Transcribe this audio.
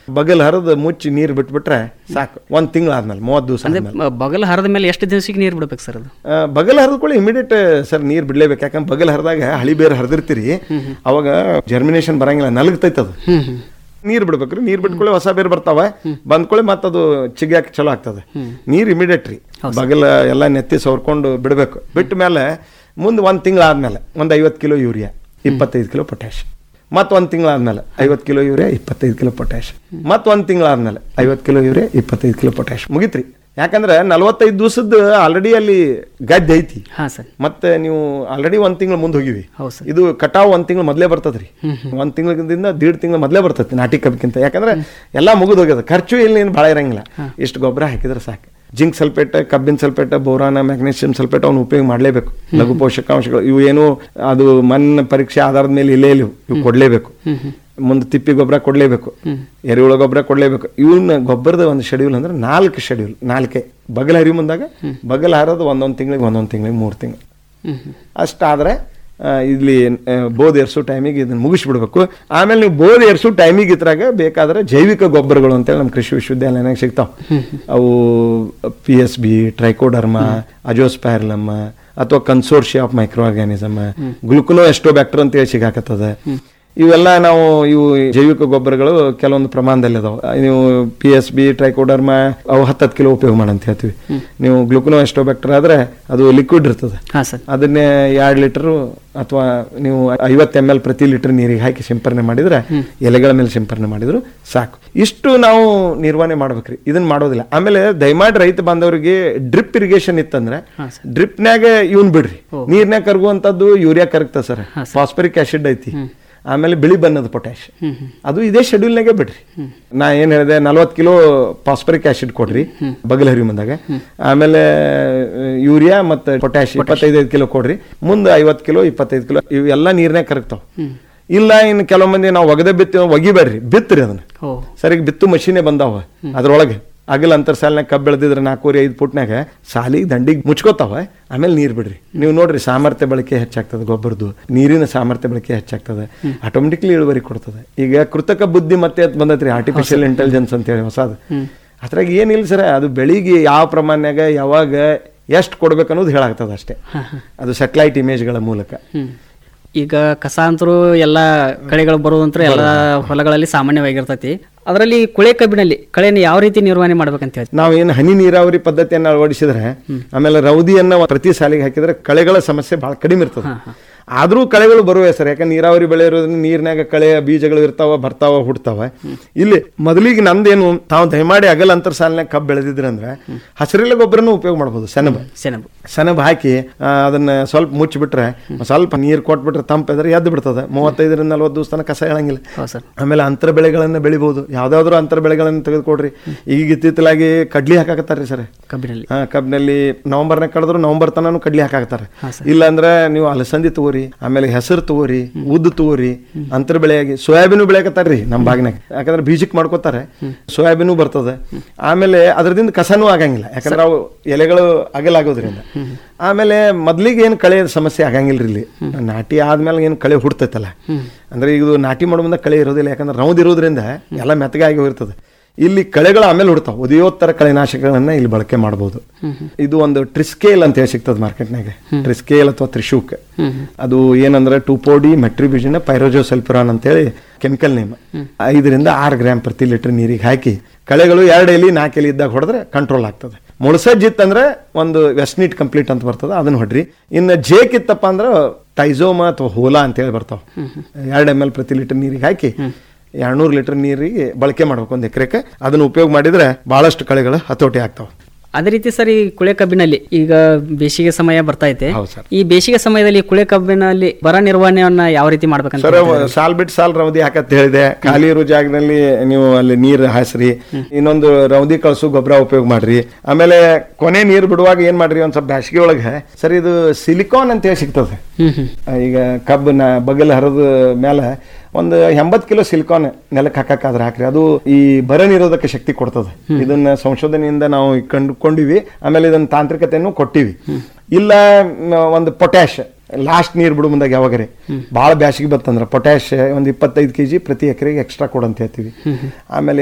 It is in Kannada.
ಬಗಲ್ ಹರಿದು ಮುಚ್ಚಿ ನೀರು ಬಿಟ್ಬಿಟ್ರೆ ಸಾಕು ಒಂದ್ ತಿಂಗಳಾದ್ಮೇಲೆ ಮೂವತ್ತು ದಿವಸ ಅಂದ್ರೆ ಆದ್ಮೇಲೆ ಮ- ಬಗಲ್ ಹರಿದ ಮೇಲೆ ಎಷ್ಟು ದಿವಸಕ್ಕೆ ನೀರು ಬಿಡ್ಬೇಕು ಸರ್ ಅದು ಆ, ಬಗಲ್ ಹರಿದ್ಕೊಳ್ಳಿ ಇಮಿಡಿಯೇಟ್ ಸರ್ ನೀರು ಬಿಡ್ಲೇಬೇಕು ಯಾಕಂದ್ರೆ ಬಗಲ್ ಹರಿದಾಗ ಹಳಿ ಬೇರೆ ಹರಿದಿರ್ತೀರಿ ಅವಾಗ ಜರ್ಮಿನೇಷನ್ ಬರಂಗಿಲ್ಲ ನಲಗ್ತೈತೆ ಅದು ನೀರು ಬಿಡ್ಬೇಕ್ರಿ ನೀರು ಬಿಟ್ಕೊಳ್ಳಿ ಹೊಸ ಬೇರೆ ಬರ್ತಾವ ಬಂದ್ಕೊಳ್ಳಿ ಮತ್ತೆ ಅದು ಚಿಗ್ಯಾಕ ಚಲೋ ಆಗ್ತದೆ ನೀರು ಇಮಿಡಿಯೇಟ್ ರೀ ಬಗಲ್ ಎಲ್ಲ ನೆತ್ತಿ ಸವರ್ಕೊಂಡು ಬಿಡಬೇಕು ಬಿಟ್ಟ ಮೇಲೆ ಮುಂದೆ ಒಂದು ತಿಂಗಳಾದ್ಮೇಲೆ ಒಂದು ಐವತ್ತು ಕಿಲೋ ಯೂರಿಯಾ ಇಪ್ಪತ್ತೈದು ಕಿಲೋ ಪೊಟ್ಯಾಶ್ ಮತ್ತೆ ಒಂದು ತಿಂಗಳಾದ್ಮೇಲೆ ಐವತ್ತು ಕಿಲೋ ಯೂರಿಯಾ ಇಪ್ಪತ್ತೈದು ಕಿಲೋ ಪೊಟ್ಯಾಶ್ ಮತ್ತೆ ಒಂದು ತಿಂಗಳಾದ್ಮೇಲೆ ಐವತ್ತು ಕಿಲೋ ಯೂರಿಯಾ ಇಪ್ಪತ್ತೈದು ಕಿಲೋ ಪೊಟ್ಯಾಶ್ ಮುಗಿತ್ರಿ ಯಾಕಂದ್ರೆ ನಲವತ್ತೈದು ದಿವಸದ ಆಲ್ರೆಡಿ ಅಲ್ಲಿ ಗದ್ದೆ ಐತಿ ಹಾಂ ಸರ್ ಮತ್ತೆ ನೀವು ಆಲ್ರೆಡಿ ಒಂದ್ ತಿಂಗಳು ಮುಂದೆ ಹೋಗಿವಿ ಹೌದು ಸರ್ ಇದು ಕಟಾವ್ ಒಂದ್ ತಿಂಗಳು ಮೊದಲೇ ಬರ್ತದ್ರಿ ಒಂದ್ ತಿಂಗಳಿಂದ ದೀಡ್ ತಿಂಗಳು ಮೊದಲೇ ಬರ್ತೈತಿ ನಾಟಿ ಕಬ್ಬಿಗಿಂತ ಯಾಕಂದ್ರೆ ಎಲ್ಲಾ ಮುಗಿದು ಹೋಗ್ಯದ ಖರ್ಚು ಇಲ್ಲಿ ಏನು ಭಾಳ ಇರಂಗಿಲ್ಲ ಇಷ್ಟು ಗೊಬ್ಬರ ಹಾಕಿದ್ರೆ ಸಾಕು ಜಿಂಕ್ ಸಲ್ಫೇಟ್ ಕಬ್ಬಿನ ಸಲ್ಫೇಟ್ ಬೋರಾನ ಮ್ಯಾಗ್ನೀಷಿಯಂ ಸಲ್ಫೇಟ್ ಅವ್ನು ಉಪಯೋಗ ಮಾಡಲೇಬೇಕು ಲಘು ಪೋಷಕಾಂಶಗಳು ಇವು ಏನು ಅದು ಮಣ್ಣಿನ ಪರೀಕ್ಷೆ ಆಧಾರದ ಮೇಲೆ ಇಲ್ಲೇ ಇಲ್ಲಿ ಇವು ಕೊಡಲೇಬೇಕು ಮುಂದೆ ತಿಪ್ಪಿ ಗೊಬ್ಬರ ಕೊಡಲೇಬೇಕು ಎರೆಹುಳ ಗೊಬ್ಬರ ಕೊಡಲೇಬೇಕು ಇವನ್ನ ಗೊಬ್ಬರದ ಒಂದು ಶೆಡ್ಯೂಲ್ ಅಂದ್ರೆ ನಾಲ್ಕು ಶೆಡ್ಯೂಲ್ ನಾಲ್ಕೇ ಬಗಲ್ ಹರಿ ಮುಂದಾಗ ಬಗಲ್ ಹಾರೋದು ಒಂದೊಂದು ತಿಂಗಳಿಗೆ ಒಂದೊಂದು ತಿಂಗಳಿಗೆ ಮೂರು ತಿಂಗಳು ಹ್ಮ್ ಹ್ಮ್ ಅಷ್ಟಾದ್ರೆ ಆ, ಇಲ್ಲಿ ಆ, ಬೋಧ್ ಏರ್ಸೋ ಟೈಮಿಗೆ ಇದನ್ನ ಮುಗಿಸ್ಬಿಡ್ಬೇಕು ಆಮೇಲೆ ನೀವು ಬೋಧ್ ಏರ್ಸೋ ಟೈಮಿಗೆ ಇದ್ರಾಗ ಬೇಕಾದ್ರೆ ಜೈವಿಕ ಗೊಬ್ಬರಗಳು ಅಂತೇಳಿ ನಮ್ಮ ಕೃಷಿ ವಿಶ್ವವಿದ್ಯಾಲಯನಾಗ ಸಿಗ್ತಾವ ಅವು P S B Trichoderma Azospirillum ಅಥವಾ consortia of micro organism Gluconacetobacter ಅಂತೇಳಿ ಸಿಗಾಕತ್ತದ ಇವೆಲ್ಲ ನಾವು ಇವು ಜೈವಿಕ ಗೊಬ್ಬರಗಳು ಕೆಲವೊಂದು ಪ್ರಮಾಣದಲ್ಲಿ ಅದಾವ ನೀವು ಪಿ ಎಸ್ ಬಿ ಟ್ರೈಕೋಡರ್ಮಾ ಅವು ಹತ್ತತ್ತು ಕಿಲೋ ಉಪಯೋಗ ಮಾಡಂತ ಹೇಳ್ತೀವಿ ನೀವು ಗ್ಲುಕೋನೋ ಎಸ್ಟೋಬ್ಯಾಕ್ಟರ್ ಆದ್ರೆ ಅದು ಲಿಕ್ವಿಡ್ ಇರ್ತದೆ ಹಾಂ ಸರ್ ಅದನ್ನೇ ಎರಡು ಲೀಟರು ಅಥವಾ ನೀವು ಐವತ್ತು ಎಮ್ ಎಲ್ ಪ್ರತಿ ಲೀಟರ್ ನೀರಿಗೆ ಹಾಕಿ ಸಿಂಪರಣೆ ಮಾಡಿದ್ರೆ ಎಲೆಗಳ ಮೇಲೆ ಸಿಂಪರಣೆ ಮಾಡಿದ್ರು ಸಾಕು ಇಷ್ಟು ನಾವು ನಿರ್ವಹಣೆ ಮಾಡ್ಬೇಕ್ರಿ ಇದನ್ನ ಮಾಡೋದಿಲ್ಲ ಆಮೇಲೆ ದಯಮಾಡಿ ರೈತ ಬಾಂಧವರಿಗೆ ಡ್ರಿಪ್ ಇರಿಗೇಷನ್ ಇತ್ತಂದ್ರೆ ಡ್ರಿಪ್ನ್ಯಾಗ ಇವನ್ ಬಿಡ್ರಿ ನೀರ್ನ್ಯಾಗ ಕರಗುವಂತದ್ದು ಯೂರಿಯಾ ಕರಗ್ತದೆ ಸರ್ ಫಾಸ್ಫರಿಕ್ ಆಸಿಡ್ ಐತಿ ಆಮೇಲೆ ಬಿಳಿ ಬಣ್ಣದ ಪೊಟ್ಯಾಶ್ ಅದು ಇದೇ ಶೆಡ್ಯೂಲ್ನಾಗೆ ಬಿಡ್ರಿ ನಾ ಏನ್ ಹೇಳಿದೆ ನಲ್ವತ್ತು ಕಿಲೋ ಫಾಸ್ಫರಿಕ್ ಆಸಿಡ್ ಕೊಡ್ರಿ ಬಗಲ್ ಹರಿ ಮುಂದಾಗ ಆಮೇಲೆ ಯೂರಿಯಾ ಮತ್ತೆ ಪೊಟ್ಯಾಶ್ ಇಪ್ಪತ್ತೈದು ಕಿಲೋ ಕೊಡ್ರಿ ಮುಂದೆ ಐವತ್ತು ಕಿಲೋ ಇಪ್ಪತ್ತೈದು ಕಿಲೋ ಇವೆಲ್ಲ ನೀರ್ನಾಗ ಕರಗ್ತಾವ ಇಲ್ಲ ಇನ್ನು ಕೆಲವು ಮಂದಿ ನಾವು ಒಗದೆ ಬಿತ್ತಿ ಒಗಿಬೇಡ್ರಿ ಬಿತ್ರಿ ಅದನ್ನ ಓ ಸರಿಗೆ ಬಿತ್ತು ಮಷೀನೇ ಬಂದಾವ ಅದ್ರೊಳಗೆ ಅಗಲ ಅಂತರ್ ಸಾಲಿನಾಗ ಕಬ್ಬು ಬೆಳೆದಿದ್ರೆ ನಾಲ್ಕೂವರೆ ಐದು ಫುಟ್ನಾಗ ಸಾಲಿಗೆ ದಂಡಿಗೆ ಮುಚ್ಕೋತಾವ ಆಮೇಲೆ ನೀರು ಬಿಡ್ರಿ ನೀವು ನೋಡ್ರಿ ಸಾಮರ್ಥ್ಯ ಬಳಕೆ ಹೆಚ್ಚಾಗ್ತದೆ ಗೊಬ್ಬರದು ನೀರಿನ ಸಾಮರ್ಥ್ಯ ಬಳಕೆ ಹೆಚ್ಚಾಗ್ತದೆ ಆಟೋಮೆಟಿಕ್ಲಿ ಇಳುವರಿ ಕೊಡ್ತದೆ ಈಗ ಕೃತಕ ಬುದ್ಧಿ ಮತ್ತೆ ಅಂತ ಬಂದೈತ್ರಿ ಆರ್ಟಿಫಿಷಿಯಲ್ ಇಂಟೆಲಿಜೆನ್ಸ್ ಅಂತ ಹೇಳಿ ಹೊಸದು ಅದ್ರಾಗ ಏನಿಲ್ಲ ಸರ್ ಅದು ಬೆಳಿಗ್ಗೆ ಯಾವ ಪ್ರಮಾಣನಾಗ ಯಾವಾಗ ಎಷ್ಟು ಕೊಡ್ಬೇಕು ಅನ್ನೋದು ಹೇಳಾಗ್ತದೆ ಅಷ್ಟೇ ಅದು ಸ್ಯಾಟಲೈಟ್ ಇಮೇಜ್ಗಳ ಮೂಲಕ ಹ್ಮ್ ಈಗ ಕಸ ಅಂತರೂ ಎಲ್ಲ ಕಳೆಗಳು ಬರೋದಂತೂ ಎಲ್ಲ ಹೊಲಗಳಲ್ಲಿ ಸಾಮಾನ್ಯವಾಗಿರ್ತೈತಿ ಅದರಲ್ಲಿ ಕುಳೆ ಕಬ್ಬಿನಲ್ಲಿ ಕಳೆಯನ್ನು ಯಾವ ರೀತಿ ನಿರ್ವಹಣೆ ಮಾಡ್ಬೇಕಂತ ಹೇಳ್ತೀವಿ ನಾವು ಏನು ಹನಿ ನೀರಾವರಿ ಪದ್ಧತಿಯನ್ನು ಅಳವಡಿಸಿದ್ರೆ ಆಮೇಲೆ ರೌದಿಯನ್ನ ಪ್ರತಿ ಸಾಲಿಗೆ ಹಾಕಿದ್ರೆ ಕಳೆಗಳ ಸಮಸ್ಯೆ ಬಹಳ ಕಡಿಮೆ ಇರ್ತದೆ ಆದ್ರೂ ಕಳೆಗಳು ಬರುವೆ ಸರ್ ಯಾಕಂದ್ರೆ ನೀರಾವರಿ ಬೆಳೆ ಇರೋದ್ರಿಂದ ನೀರಿನಾಗ ಕಳೆಯ ಬೀಜಗಳು ಇರ್ತಾವ ಬರ್ತಾವ ಹುಡ್ತಾವ ಇಲ್ಲಿ ಮೊದಲಿಗೆ ನಂದೇನು ತಾವು ದಯಮಾಡಿ ಅಗಲ ಅಂತರ್ ಸಾಲಿನಾಗ ಕಬ್ಬು ಬೆಳೆದಿದ್ರೆ ಅಂದ್ರೆ ಹಸಿರೆಲೆ ಗೊಬ್ಬರನು ಉಪಯೋಗ ಮಾಡ್ಬೋದು ಸೆಣಬ ಸೆಣಬು ಸೆಣಬ್ ಹಾಕಿ ಆ, ಅದನ್ನ ಸ್ವಲ್ಪ ಮುಚ್ಚಿಬಿಟ್ರೆ ಸ್ವಲ್ಪ ನೀರು ಕೊಟ್ಬಿಟ್ರೆ ತಂಪಿದ್ರೆ ಎದ್ದು ಬಿಡ್ತದೆ ಮೂವತ್ತೈದರಿಂದ ನಲ್ವತ್ತು ದಿವಸ ತನಕ ಕಸ ಹೇಳಂಗಿಲ್ಲ ಹೌದು ಸರ್ ಆಮೇಲೆ ಅಂತರ ಬೆಳೆಗಳನ್ನ ಬೆಳಿಬಹುದು ಯಾವ್ದಾದ್ರು ಅಂತರ ಬೆಳೆಗಳನ್ನ ತೆಗೆದುಕೊಡ್ರಿ ಈಗ ಇತ್ತಿತ್ತಲಾಗಿ ಕಡ್ಲಿ ಹಾಕಾಕತ್ತಾರ್ರಿ ಸರ್ ಕಬ್ಬಿನಲ್ಲಿ ಹಾ ಕಬ್ಬಿನಲ್ಲಿ ನವೆಂಬರ್ನಾಗ ಕಳೆದ್ರು ನವೆಂಬರ್ ತನೂ ಕಡ್ಲಿ ಹಾಕಾಕತ್ತಾರೆ ಇಲ್ಲಾಂದ್ರೆ ನೀವು ಅಲಸಂದಿ ತಗೋರಿ ಆಮೇಲೆ ಹೆಸರು ತಗೋರಿ ಉದ್ದು ತಗೋರಿ ಅಂತರ ಬೆಳೆಯಾಗಿ ಸೋಯಾಬೀನು ಬೆಳೆಯಕತ್ತಾರ್ರಿ ನಮ್ಮ ಬಾಗಿನಾಗ ಯಾಕಂದ್ರೆ ಬೀಜಕ್ಕೆ ಮಾಡ್ಕೋತಾರೆ ಸೋಯಾಬೀನು ಬರ್ತದೆ ಆಮೇಲೆ ಅದರದಿಂದ ಕಸನೂ ಆಗಂಗಿಲ್ಲ ಯಾಕಂದ್ರೆ ಅವು ಎಲೆಗಳು ಅಗಲಾಗೋದ್ರಿಂದ ಆಮೇಲೆ ಮೊದ್ಲಿಗೆ ಏನು ಕಳೆ ಸಮಸ್ಯೆ ಆಗಂಗಿಲ್ರಿ ಇಲ್ಲಿ ನಾಟಿ ಆದ್ಮೇಲೆ ಏನು ಕಳೆ ಹುಡ್ತೈತಲ್ಲ ಅಂದ್ರೆ ಈಗ ಇದು ನಾಟಿ ಮಾಡೋ ಮುಂದೆ ಕಳೆ ಇರೋದಿಲ್ಲ ಯಾಕಂದ್ರೆ ರೌದ್ ಇರೋದ್ರಿಂದ ಎಲ್ಲ ಮೆತ್ತಗಾಗಿ ಹೋಗಿರ್ತದೆ ಇಲ್ಲಿ ಕಳೆಗಳು ಆಮೇಲೆ ಹುಡ್ತಾವ ಉದಯೋತ್ತರ ಕಳೆನಾಶಕಗಳನ್ನ ಇಲ್ಲಿ ಬಳಕೆ ಮಾಡಬಹುದು ಇದು ಒಂದು ಟ್ರಿಸ್ಕೇಲ್ ಅಂತ ಹೇಳಿ ಸಿಗ್ತದೆ ಮಾರ್ಕೆಟ್ನಾಗ ಟ್ರಿಸ್ಕೇಲ್ ಅಥವಾ ತ್ರಿಶೂಕ್ ಅದು ಏನಂದ್ರೆ ಟೂಪೋಡಿ ಮೆಟ್ರಿಬ್ಯೂಷನ್ ಪೈರೋಜೋಸಲ್ಫಿರಾನ್ ಅಂತೇಳಿ ಕೆಮಿಕಲ್ ನೇಮ್ ಐದರಿಂದ ಆರು ಗ್ರಾಮ್ ಪ್ರತಿ ಲೀಟರ್ ನೀರಿಗೆ ಹಾಕಿ ಕಳೆಗಳು ಎರಡು ಎಲಿ ನಾಲ್ಕು ಎಲಿ ಇದ್ದಾಗ ಹೊಡೆದ್ರೆ ಕಂಟ್ರೋಲ್ ಆಗ್ತದೆ ಮುಳ್ಸಜ್ಜಿತ್ ಅಂದ್ರೆ ಒಂದು ವೆಸ್ನಿಟ್ ಕಂಪ್ಲೀಟ್ ಅಂತ ಬರ್ತದೆ ಅದನ್ನ ಹೊಡ್ರಿ ಇನ್ನು ಜೇಕ್ ಇತ್ತಪ್ಪ ಅಂದ್ರೆ ಟೈಸೋಮಾ ಅಥವಾ ಹೋಲಾ ಅಂತೇಳಿ ಬರ್ತಾವ ಎರಡು ಎಮ್ ಎಲ್ ಪ್ರತಿ ಲೀಟರ್ ನೀರಿಗೆ ಹಾಕಿ ಎರಡ್ನೂರು ಲೀಟರ್ ನೀರಿಗೆ ಬಳಕೆ ಮಾಡ್ಬೇಕು ಒಂದು ಎಕರೆಗೆ ಅದನ್ನ ಉಪಯೋಗ ಮಾಡಿದ್ರೆ ಬಹಳಷ್ಟು ಕಳೆಗಳು ಹತೋಟಿ ಆಗ್ತಾವ ಅದೇ ರೀತಿ ಸರ್ ಈ ಕುಳೆ ಕಬ್ಬಿನಲ್ಲಿ ಈಗ ಬೇಸಿಗೆ ಸಮಯ ಬರ್ತಾ ಐತೆ ಹೌದು ಸರ್. ಈ ಬೇಸಿಗೆ ಸಮಯದಲ್ಲಿ ಕುಳೆ ಕಬ್ಬಿನಲ್ಲಿ ಬರ ನಿರ್ವಹಣೆಯನ್ನ ಯಾವ ರೀತಿ ಮಾಡ್ಬೇಕಂತ ಸರ್ ಸಾಲ್ ಬಿಟ್ಟು ಸಾಲ್ ರೌದಿ ಹಾಕತ್ ಹೇಳಿದೆ ಖಾಲಿ ಇರೋ ಜಾಗದಲ್ಲಿ ನೀವು ಅಲ್ಲಿ ನೀರ್ ಹಾಸ್ರಿ ಇನ್ನೊಂದು ರೌದಿ ಕಳ್ಸು ಗೊಬ್ಬರ ಉಪಯೋಗ ಮಾಡ್ರಿ ಆಮೇಲೆ ಕೊನೆ ನೀರ್ ಬಿಡುವಾಗ ಏನ್ ಮಾಡ್ರಿ ಒಂದ್ ಸ್ವಲ್ಪ ಬ್ಯಾಸಿಗೆ ಒಳಗೆ ಸರ್ ಇದು ಸಿಲಿಕಾನ್ ಅಂತ ಹೇಳಿ ಸಿಗ್ತದೆ ಹ್ಮ್ ಹ್ಮ್ ಆ, ಈಗ ಕಬ್ಬನ ಬಗಲ್ ಹರಿದ ಮೇಲೆ ಒಂದು ಎಂಬತ್ತು ಕಿಲೋ ಸಿಲಿಕಾನ್ ನೆಲಕ್ಕೆ ಹಾಕಕ್ಕಾದ್ರೆ ಹಾಕ್ರಿ ಅದು ಈ ಬರ ನಿರೋಧಕ ಶಕ್ತಿ ಕೊಡ್ತದೆ ಇದನ್ನ ಸಂಶೋಧನೆಯಿಂದ ನಾವು ಕಂಡುಕೊಂಡಿವಿ ಆಮೇಲೆ ಇದನ್ನ ತಾಂತ್ರಿಕತೆಯನ್ನು ಕೊಟ್ಟಿವಿ ಇಲ್ಲ ಮ್, ಒಂದು ಪೊಟ್ಯಾಶ್ ಲಾಸ್ಟ್ ನೀರು ಬಿಡು ಮುಂದಾಗ ಯಾವಾಗರೆ ಭಾಳ ಬ್ಯಾಸಿಗೆ ಬತ್ತಂದ್ರೆ ಪೊಟ್ಯಾಶ್ ಒಂದು ಇಪ್ಪತ್ತೈದು ಕೆ ಜಿ ಪ್ರತಿ ಎಕರೆಗೆ ಎಕ್ಸ್ಟ್ರಾ ಕೊಡಂತ ಹೇಳ್ತೀವಿ ಆಮೇಲೆ